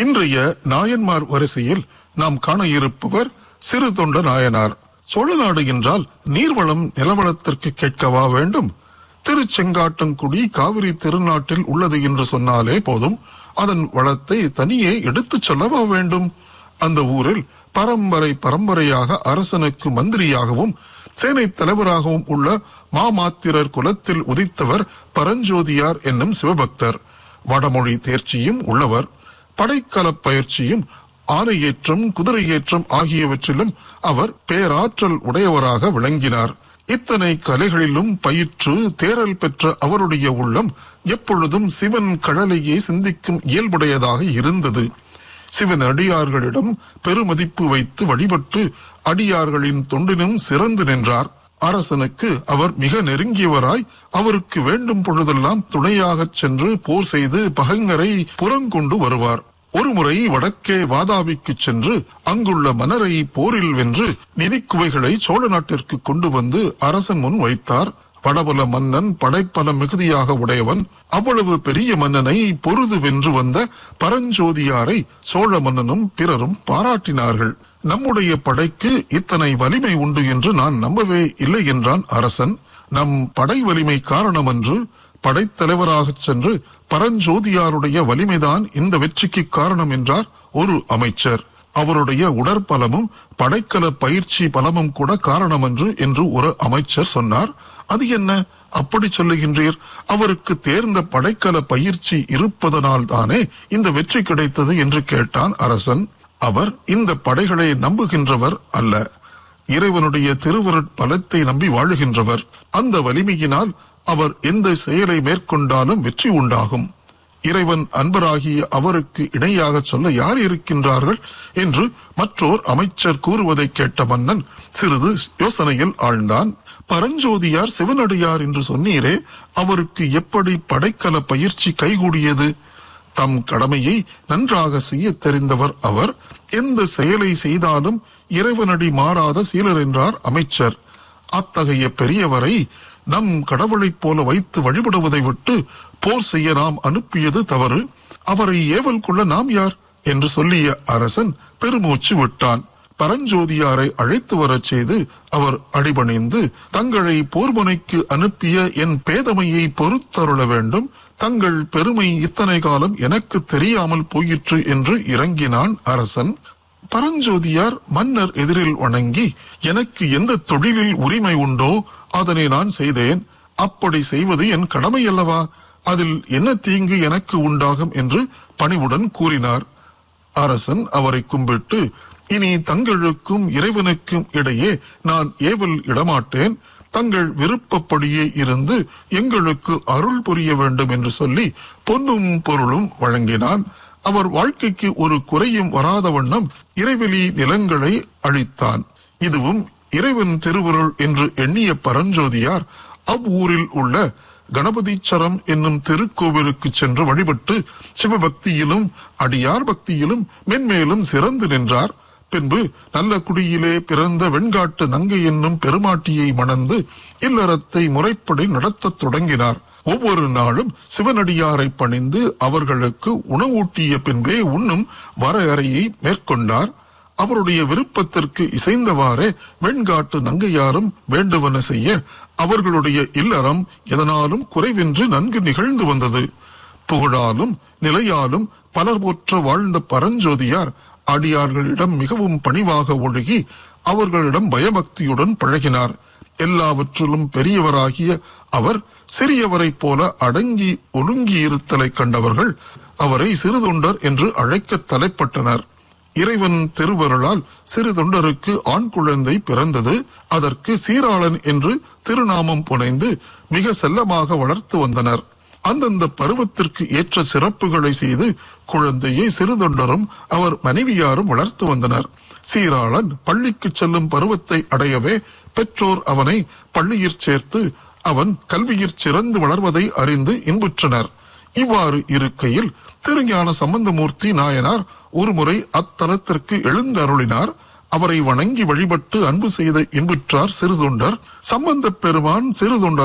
இன்றைய நாயன்மார் வரிசையில் நாம் காண இருப்பவர் சிறு தொண்ட நாயனார் சோழநாடு என்றால் நீர்வளம் நிலவளத்திற்கு கேட்கவா வேண்டும் திருச்செங்காட்டங்குடி காவிரி திருநாட்டில் உள்ளது என்று சொன்னாலே போதும் அதன் வளத்தை தனியே எடுத்துச் சொல்லவா வேண்டும் அந்த ஊரில் பரம்பரை பரம்பரையாக அரசனுக்கு மந்திரியாகவும் சேனை தலைவராகவும் உள்ள மாமாத்திரர் குலத்தில் உதித்தவர் பரஞ்சோதியார் என்னும் சிவபக்தர் வடமொழி தேர்ச்சியும் உள்ளவர் படைக்கலப் பயிற்சியும் ஆனையேற்றம் குதிரையேற்றம் ஆகியவற்றிலும் அவர் பேராற்றல் உடையவராக விளங்கினார் இத்தனை கலைகளிலும் பயிற்று தேரல் பெற்ற அவருடைய உள்ளம் எப்பொழுதும் சிவன் கடலையே சிந்திக்கும் இயல்புடையதாக இருந்தது சிவன் அடியார்களிடம் பெருமதிப்பு வைத்து வழிபட்டு அடியார்களின் தொண்டினும் சிறந்து நின்றார் அரசனுக்கு அவர் மிக நெருங்கியவராய் அவருக்கு வேண்டும் பொழுதெல்லாம் துணையாகச் சென்று போர் செய்து பகைஞரை புறங்கொண்டு வருவார் ஒருமுறை வடக்கே வாதாபிக்கு சென்று அங்குள்ள மன்னரை போரில் வென்று நிதிக்குவைகளை சோழ நாட்டிற்கு கொண்டு வந்து அரசன் முன் வைத்தார் வடபல மன்னன் படைப்பல மிகுதியாக உடையவன் அவ்வளவு பெரிய மன்னனை பொருது வென்று வந்த பரஞ்சோதியாரை சோழ மன்னனும் பிறரும் பாராட்டினார்கள் நம்முடைய படைக்கு இத்தனை வலிமை உண்டு என்று நான் நம்பவே இல்லை என்றான் அரசன் நம் படை வலிமை காரணமன்று படைத்தலைவராகச் சென்று பரஞ்சோதியாருடைய வலிமைதான் இந்த வெற்றிக்கு காரணம் என்றார் ஒரு அமைச்சர் அவருடைய உடற்பலமும் படைக்கல பயிற்சி பலமும் கூட காரணமன்று என்று ஒரு அமைச்சர் சொன்னார் அது என்ன அப்படி சொல்லுகின்றீர் அவருக்கு தேர்ந்த படைக்கல பயிற்சி இருப்பதனால் தானே இந்த வெற்றி கிடைத்தது என்று கேட்டான் அரசன் அவர் இந்த படைகளை நம்புகின்றவர் அல்ல இறைவனுடைய திருவருட் பலத்தை நம்பி வாழுகின்றவர் அந்த வலிமையினால் அவர் எந்த செயலை மேற்கொண்டாலும் வெற்றி உண்டாகும் இறைவன் அன்பராகிய அவருக்கு இணையாக சொல்ல யார் இருக்கின்றார்கள் என்று மற்றோர் அமைச்சர் கூறுவதை கேட்ட மன்னன் சிறிது யோசனையில் ஆழ்ந்தான் பரஞ்சோதியார் சிவனடியார் என்று சொன்னீரே அவருக்கு எப்படி படைக்கல பயிற்சி கைகூடியது தம் கடமையை நன்றாக செய்ய தெரிந்தவர் அவர் எந்த செயலை செய்தாலும் இறைவனடி மாறாத சீலர் என்றார் அமைச்சர் அத்தகைய பெரியவரை நம் கடவுளைப் போல வைத்து வழிபடுவதை விட்டு போர் செய்ய நாம் அனுப்பியது தவறு அவரை ஏவல் கொள்ள நாம் யார் என்று சொல்லிய அரசன் பெருமூச்சு விட்டான் பரஞ்சோதியாரை அழைத்து வரச் செய்து அவர் அடிபணிந்து தங்களை போர்முனைக்கு அனுப்பிய என் பேதமையை பொறுத்தருள வேண்டும் தங்கள் பெருமை இத்தனை காலம் எனக்கு தெரியாமல் போயிற்று என்று இறங்கினான் அரசன் பரஞ்சோதியார் மன்னர் எதிரில் வணங்கி எனக்கு எந்த தொழிலில் உரிமை உண்டோ அதனை நான் செய்தேன் அப்படி செய்வது என் கடமை அல்லவா அதில் என்ன தீங்கு எனக்கு உண்டாகும் என்று பணிவுடன் கூறினார் அரசன் அவரை கும்பிட்டு இனி தங்களுக்கும் இறைவனுக்கும் இடையே நான் ஏவல் இடமாட்டேன் தங்கள் விருப்பப்படியே இருந்து எங்களுக்கு அருள் புரிய வேண்டும் என்று சொல்லி பொன்னும் பொருளும் வழங்கினான் அவர் வாழ்க்கைக்கு ஒரு குறையும் வராத வண்ணம் இறைவெளி நிலங்களை அழித்தான் இதுவும் இறைவன் திருவருள் என்று எண்ணிய பரஞ்சோதியார் அவ்வூரில் உள்ள கணபதீச்சரம் என்னும் திருக்கோவிலுக்கு சென்று வழிபட்டு சிவபக்தியிலும் அடியார் பக்தியிலும் மென்மேலும் சிறந்து நின்றார் பின்பு நல்ல குடியிலே பிறந்த வெண்காட்டு நங்கை என்னும் பெருமாட்டியை மணந்து இல்லறத்தை முறைப்படி நடத்தத் தொடங்கினார் ஒவ்வொரு நாளும் சிவனடியாரை பணிந்து அவர்களுக்கு உணவூட்டிய பின்பே உண்ணும் வரையறையை மேற்கொண்டார் அவருடைய விருப்பத்திற்கு இசைந்தவாறே வெண்காட்டு நங்கையாரும் வேண்டுவன செய்ய அவர்களுடைய இல்லறம் எதனாலும் குறைவின்றி நன்கு நிகழ்ந்து வந்தது புகழாலும் நிலையாலும் பலர் போற்ற வாழ்ந்த பரஞ்சோதியார் அடியார்களிடம் மிகவும் பணிவாக ஒழுகி அவர்களிடம் பயபக்தியுடன் பழகினார் எல்லாவற்றிலும் பெரியவராகிய அவர் சிறியவரைப் போல அடங்கி ஒடுங்கி இருத்தலை கண்டவர்கள் அவரை சிறுதொண்டர் என்று அழைக்க தலைப்பட்டனர் இறைவன் திருவருளால் சிறு தொண்டருக்கு ஆண் குழந்தை பிறந்தது அதற்கு சீராளன் என்று திருநாமம் புனைந்து மிக செல்லமாக வளர்த்து வந்தனர் அந்தந்த பருவத்திற்கு ஏற்ற சிறப்புகளை செய்து குழந்தையை சிறுதொண்டரும் அவர் மனைவியாரும் வளர்த்து வந்தனர் சீராளன் பள்ளிக்கு செல்லும் பருவத்தை அடையவே பெற்றோர் அவனை பள்ளியிற் சேர்த்து அவன் கல்வியிற் சிறந்து வளர்வதை அறிந்து இன்புற்றனர் இவ்வாறு இருக்கையில் திருஞான சம்பந்தமூர்த்தி நாயனார் ஒருமுறை அத்தலத்திற்கு எழுந்தருளினார் அவரை வணங்கி வழிபட்டு அன்பு செய்த இன்புற்றார் சிறுதொண்டர் சம்பந்தப் பெருமான் சிறுதொண்டர்